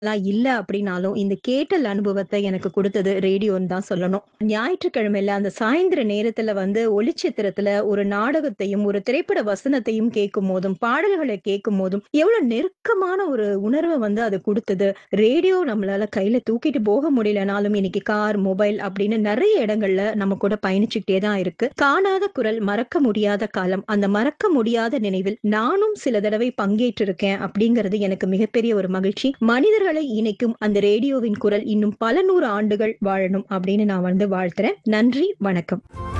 எல்லாம் இல்ல அப்படின்னாலும், இந்த கேட்டல் அனுபவத்த எனக்கு குடுத்தது ரேடியோன்னு தான் சொல்லணும். ஞாயிற்றுக்கிழமையில அந்த சாயந்திர நேரத்துல வந்து ஒளிச்சித்திரத்துல ஒரு நாடகத்தையும், ஒரு திரைப்பட வசனத்தையும் கேட்கும்போதும், பாடல்கள கேட்கும்போதும், எவ்வளவு நெருக்கமான ஒரு உணர்வ வந்து அது குடுத்தது. ரேடியோ நம்மளால கையில தூக்கிட்டு போக முடியலனாலும், இன்னைக்கு கார், மொபைல் அப்படின்னு நெறைய இடங்கள்ல நம்ம கூட பயணிச்சுக்கிட்டே தான் இருக்கு. காணாத குரல், மறக்க முடியாத காலம். அந்த மறக்க முடியாத நினைவில் நானும் சில தடவை பங்கேற்றிருக்கேன் அப்படிங்கிறது எனக்கு மிகப்பெரிய ஒரு மகிழ்ச்சி. மனிதர்களை இணைக்கும் அந்த ரேடியோவின் குரல் இன்னும் பல நூறு ஆண்டுகள் வாழணும் அப்படின்னு நான் வந்து வாழ்த்துறேன். நன்றி, வணக்கம்.